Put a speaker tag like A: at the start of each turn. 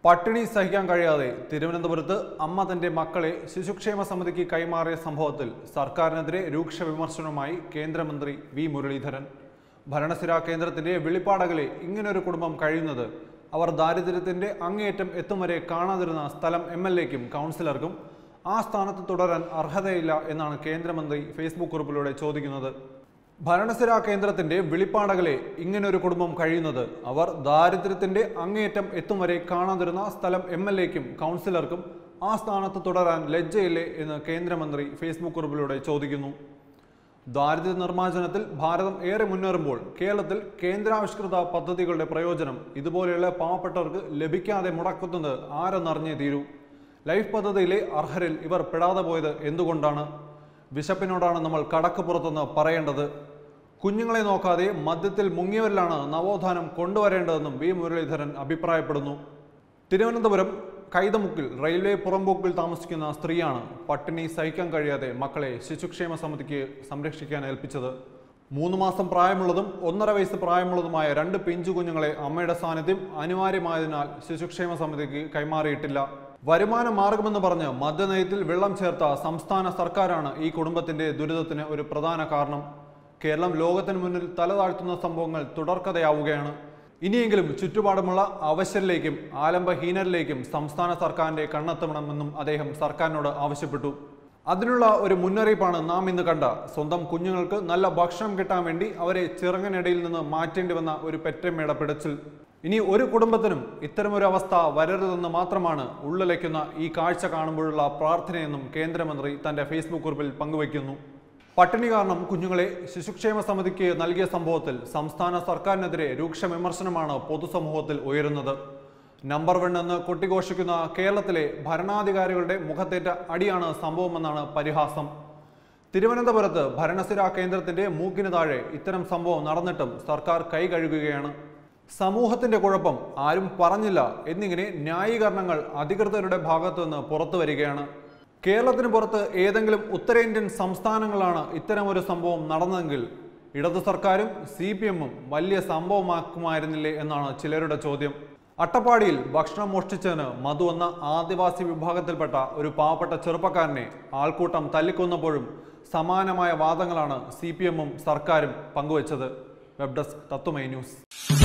A: പട്ടിണി സഹിക്കാൻ കഴിയാതെ തിരുവനന്തപുരത്ത് അമ്മ തന്റെ മക്കളെ ശിശുക്ഷേമ സമിതിക്ക് കൈമാറിയ സംഭവത്തിൽ സർക്കാരിനെതിരെ രൂക്ഷ വിമർശനവുമായി കേന്ദ്രമന്ത്രി വി മുരളീധരൻ ഭരണസിരാ കേന്ദ്രത്തിന്റെ വെളിപ്പാടകലെ ഇങ്ങനൊരു കുടുംബം കഴിയുന്നത് അവർ ദാരിദ്ര്യത്തിന്റെ അങ്ങേയറ്റം എത്തും വരെ കാണാതിരുന്ന സ്ഥലം എം എൽ എക്കും കൗൺസിലർക്കും ആ സ്ഥാനത്ത് തുടരാൻ അർഹതയില്ല എന്നാണ് കേന്ദ്രമന്ത്രി ഫേസ്ബുക്ക് കുറിപ്പിലൂടെ ചോദിക്കുന്നത് ഭരണസിരാ കേന്ദ്രത്തിന്റെ വെളിപ്പാടകലെ ഇങ്ങനൊരു കുടുംബം കഴിയുന്നത് അവർ ദാരിദ്ര്യത്തിന്റെ അങ്ങേയറ്റം എത്തും വരെ കാണാതിരുന്ന സ്ഥലം എം എൽ എക്കും കൗൺസിലർക്കും ആ സ്ഥാനത്ത് തുടരാൻ ലജ്ജയില്ലേ എന്ന് കേന്ദ്രമന്ത്രി ഫേസ്ബുക്ക് കുറിപ്പിലൂടെ ചോദിക്കുന്നു ദാരിദ്ര്യ നിർമ്മാർജ്ജനത്തിൽ ഭാരതം ഏറെ മുന്നേറുമ്പോൾ കേരളത്തിൽ കേന്ദ്രാവിഷ്കൃത പദ്ധതികളുടെ പ്രയോജനം ഇതുപോലെയുള്ള പാവപ്പെട്ടവർക്ക് ലഭിക്കാതെ മുടക്കുന്നത് ആരെന്നറിഞ്ഞേ തീരൂ ലൈഫ് പദ്ധതിയിലെ അർഹരിൽ ഇവർ പെടാതെ പോയത് എന്തുകൊണ്ടാണ് വിശപ്പിനോടാണ് നമ്മൾ കടക്ക് പുറത്തുനിന്ന് പറയേണ്ടത് കുഞ്ഞുങ്ങളെ നോക്കാതെ മദ്യത്തിൽ മുങ്ങിയവരിലാണ് നവോത്ഥാനം കൊണ്ടുവരേണ്ടതെന്നും വി മുരളീധരൻ അഭിപ്രായപ്പെടുന്നു തിരുവനന്തപുരം കൈതമുക്കിൽ റെയിൽവേ പുറമ്പോക്കിൽ താമസിക്കുന്ന സ്ത്രീയാണ് പട്ടിണി സഹിക്കാൻ കഴിയാതെ മക്കളെ ശിശുക്ഷേമ സമിതിക്ക് സംരക്ഷിക്കാൻ ഏൽപ്പിച്ചത് മൂന്ന് മാസം പ്രായമുള്ളതും ഒന്നര വയസ്സ് പ്രായമുള്ളതുമായ രണ്ട് പിഞ്ചു കുഞ്ഞുങ്ങളെ അമ്മയുടെ സാന്നിധ്യം അനിവാര്യമായതിനാൽ ശിശുക്ഷേമ സമിതിക്ക് കൈമാറിയിട്ടില്ല വരുമാന മാർഗമെന്ന് പറഞ്ഞ് മദ്യനയത്തിൽ വെള്ളം ചേർത്ത സംസ്ഥാന സർക്കാരാണ് ഈ കുടുംബത്തിന്റെ ദുരിതത്തിന് ഒരു പ്രധാന കാരണം കേരളം ലോകത്തിന് മുന്നിൽ തലതാഴ്ത്തുന്ന സംഭവങ്ങൾ തുടർക്കഥയാവുകയാണ് ഇനിയെങ്കിലും ചുറ്റുപാടുമുള്ള അവശ്യരിലേക്കും ആലംബഹീനരിലേക്കും സംസ്ഥാന സർക്കാരിന്റെ കണ്ണെത്തണമെന്നും അദ്ദേഹം സർക്കാരിനോട് ആവശ്യപ്പെട്ടു അതിനുള്ള ഒരു മുന്നറിയിപ്പാണ് നാം ഇന്ന് കണ്ട സ്വന്തം കുഞ്ഞുങ്ങൾക്ക് നല്ല ഭക്ഷണം കിട്ടാൻ വേണ്ടി അവരെ ചിറങ്ങനിടയിൽ നിന്ന് മാറ്റേണ്ടി വന്ന ഒരു പെറ്റമ്മയുടെ പിടച്ചിൽ ഇനി ഒരു കുടുംബത്തിനും ഇത്തരമൊരു അവസ്ഥ വരരുതെന്ന് മാത്രമാണ് ഉള്ളിലേക്കുന്ന ഈ കാഴ്ച കാണുമ്പോഴുള്ള പ്രാർത്ഥനയെന്നും കേന്ദ്രമന്ത്രി തന്റെ ഫേസ്ബുക്ക് കുറിപ്പിൽ പങ്കുവയ്ക്കുന്നു പട്ടിണി കാരണം കുഞ്ഞുങ്ങളെ ശിശുക്ഷേമ സമിതിക്ക് നൽകിയ സംഭവത്തിൽ സംസ്ഥാന സർക്കാരിനെതിരെ രൂക്ഷ വിമർശനമാണ് പൊതുസമൂഹത്തിൽ ഉയരുന്നത് നമ്പർ വൺ എന്ന് കൊട്ടിഘോഷിക്കുന്ന കേരളത്തിലെ ഭരണാധികാരികളുടെ മുഖത്തേറ്റ അടിയാണ് സംഭവമെന്നാണ് പരിഹാസം തിരുവനന്തപുരത്ത് ഭരണസിരാ കേന്ദ്രത്തിന്റെ മൂക്കിന് താഴെ ഇത്തരം സംഭവം നടന്നിട്ടും സർക്കാർ കൈ കഴുകുകയാണ് സമൂഹത്തിന്റെ കുഴപ്പം ആരും പറഞ്ഞില്ല എന്നിങ്ങനെ ന്യായീകരണങ്ങൾ അധികൃതരുടെ ഭാഗത്തു നിന്ന് പുറത്തു വരികയാണ് കേരളത്തിന് പുറത്ത് ഏതെങ്കിലും ഉത്തരേന്ത്യൻ സംസ്ഥാനങ്ങളാണ് ഇത്തരമൊരു സംഭവം നടന്നതെങ്കിൽ ഇടതു സർക്കാരും സി പി എമ്മും വലിയ സംഭവമാക്കുമായിരുന്നില്ലേ എന്നാണ് ചിലരുടെ ചോദ്യം അട്ടപ്പാടിയിൽ ഭക്ഷണം മോഷ്ടിച്ചതിന് മധു എന്ന ആദിവാസി വിഭാഗത്തിൽപ്പെട്ട ഒരു പാവപ്പെട്ട ചെറുപ്പക്കാരനെ ആൾക്കൂട്ടം തല്ലിക്കൊന്നപ്പോഴും സമാനമായ വാദങ്ങളാണ് സി പി എമ്മും സർക്കാരും പങ്കുവച്ചത് വെബ് ഡെസ്ക് തത്വമൈ ന്യൂസ്